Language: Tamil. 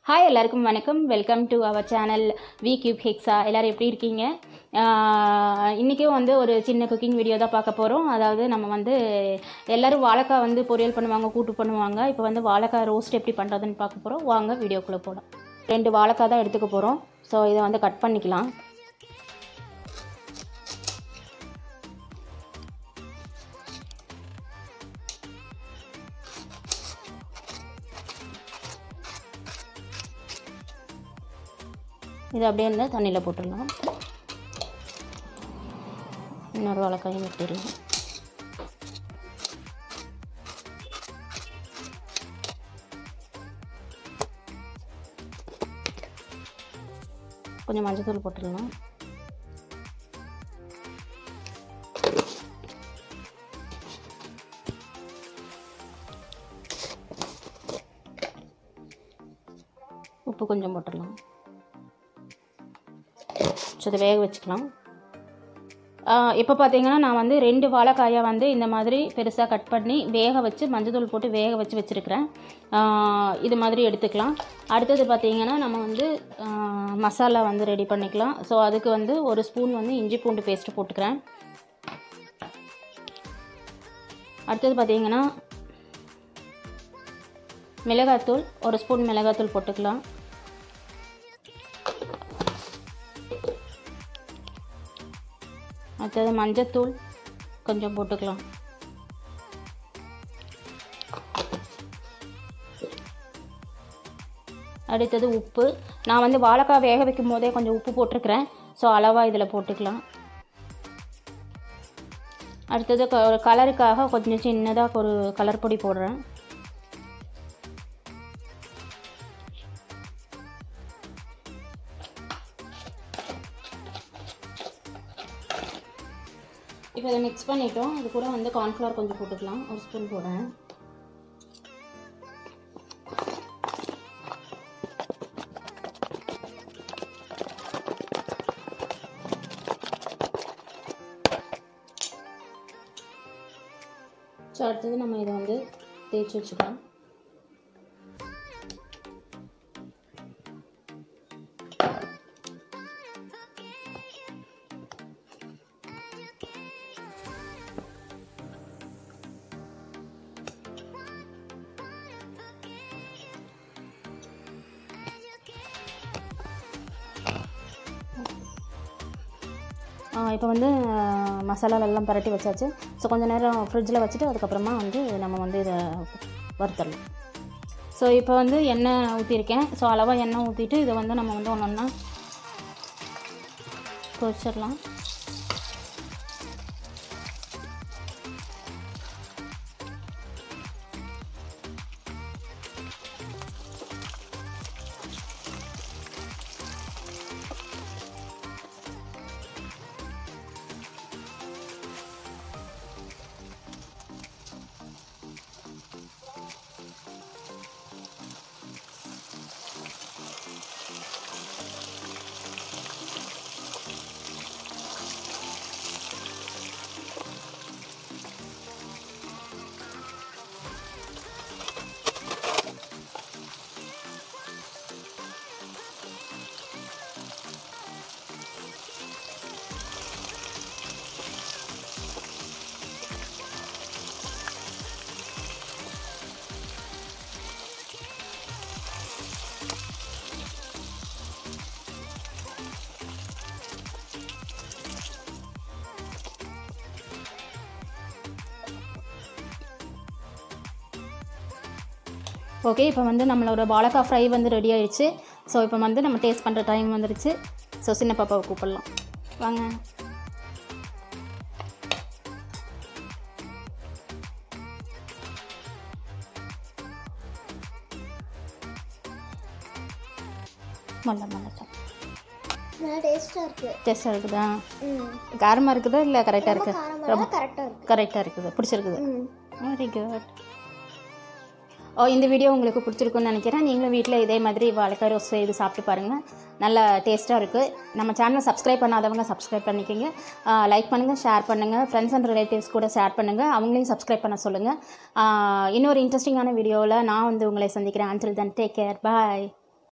ஹாய் எல்லாருக்கும் வணக்கம் welcome to our channel V Cube Hexa எல்லோரும் எப்படி இருக்கீங்க ஆஹ் இன்றைக்கும் வந்து ஒரு சின்ன குக்கிங் வீடியோ தான் பார்க்க போகிறோம் அதாவது நம்ம வந்து எல்லோரும் வாழைக்காய் வந்து பொரியல் பண்ணுவாங்க கூட்டு பண்ணுவாங்க இப்போ வந்து வாழைக்காய் ரோஸ்ட் எப்படி பண்ணுறதுன்னு பார்க்க போகிறோம் வாங்க வீடியோக்குள்ளே போகலாம் ரெண்டு வாழைக்காய் தான் எடுத்துக்க போகிறோம் ஸோ இதை வந்து கட் பண்ணிக்கலாம் இது அப்படியே இருந்தால் தண்ணியில் போட்டுடலாம் இன்னொரு வாழைக்காயும் வெட்டிடலாம் கொஞ்சம் மஞ்சள் போட்டுடலாம் உப்பு கொஞ்சம் போட்டுடலாம் ஸோ இதை வேக வச்சுக்கலாம் இப்போ பார்த்தீங்கன்னா நான் வந்து ரெண்டு வாழைக்காயை வந்து இந்த மாதிரி பெருசாக கட் பண்ணி வேக வச்சு மஞ்சள் போட்டு வேக வச்சு வச்சுருக்கிறேன் இது மாதிரி எடுத்துக்கலாம் அடுத்தது பார்த்தீங்கன்னா நம்ம வந்து ஆ, மசாலா வந்து ரெடி பண்ணிக்கலாம் ஸோ அதுக்கு வந்து ஒரு ஸ்பூன் வந்து இஞ்சி பூண்டு பேஸ்ட்டு போட்டுக்கிறேன் அடுத்தது பார்த்தீங்கன்னா மிளகாத்தூள் ஒரு ஸ்பூன் மிளகாத்தூள் போட்டுக்கலாம் அடுத்தது மஞ்சத்தூள் கொஞ்சம் போட்டுக்கலாம் அடுத்தது உப்பு நான் வந்து வாழைக்காய் வேக வைக்கும் போதே கொஞ்சம் உப்பு போட்டிருக்கிறேன் ஸோ அளவாக இதில் போட்டுக்கலாம் அடுத்தது க- ஒரு கலருக்காக கொஞ்சம் சின்னதாக ஒரு கலர் பொடி போடுறேன் இப்போ இதை மிக்ஸ் பண்ணிட்டோம் இது கூட வந்து கார்ன்ஃப்ளவர் கொஞ்சம் போட்டுக்கலாம் ஒரு ஸ்பூன் போடுறேன் ஸோ அடுத்தது நம்ம இதை வந்து தேய்ச்சி வச்சுக்கலாம் இப்போ வந்து அஹ், மசாலால எல்லாம் பரட்டி வச்சாச்சு ஸோ கொஞ்சம் நேரம் ஃப்ரிட்ஜில் வச்சுட்டு அதுக்கப்புறமா வந்து நம்ம வந்து இதை வறுத்தரலாம் ஸோ இப்போ வந்து எண்ணெய் ஊற்றிருக்கேன் ஸோ அளவாக எண்ணெய் ஊற்றிட்டு இதை வந்து நம்ம வந்து ஒன்று ஒன்றா பொரிச்சிடலாம் ஓகே இப்போ வந்து நம்மளோட வாழைக்காய் ஃப்ரை வந்து ரெடி ஆயிடுச்சு ஸோ இப்போ வந்து நம்ம டேஸ்ட் பண்ணுற டைம் வந்துருச்சு ஸோ சின்ன பாப்பாவை கூப்பிடலாம் வாங்க மல்ல மல்ல நல்லா டேஸ்ட்டாக இருக்கு டேஸ்ட்டாக இருக்குதா ம் காரமாக இருக்குதா இல்லை கரெக்டாக ரொம்ப இருக்குது காரமாக கரெக்டாக இருக்கு கரெக்டாக இருக்குது பிடிச்சிருக்குது ம் வெரி குட் ஓ இந்த வீடியோ உங்களுக்கு பிடிச்சிருக்குன்னு நினைக்கிறேன் நீங்களும் வீட்டில் இதே மாதிரி வாழைக்காய் ரோஸ் செய்து சாப்பிட்டு பாருங்கள் நல்ல டேஸ்ட்டாக இருக்குது நம்ம சேனலை சப்ஸ்கிரைப் பண்ணாதவங்க சப்ஸ்கிரைப் பண்ணிக்கோங்க லைக் பண்ணுங்கள் ஷேர் பண்ணுங்கள் ஃப்ரெண்ட்ஸ் அண்ட் ரிலேட்டிவ்ஸ் கூட ஷேர் பண்ணுங்கள் அவங்களையும் சப்ஸ்கிரைப் பண்ண சொல்லுங்கள் இன்னொரு இன்ட்ரெஸ்டிங்கான வீடியோவில் நான் வந்து உங்களை சந்திக்கிறேன் until then டேக் கேர் பாய்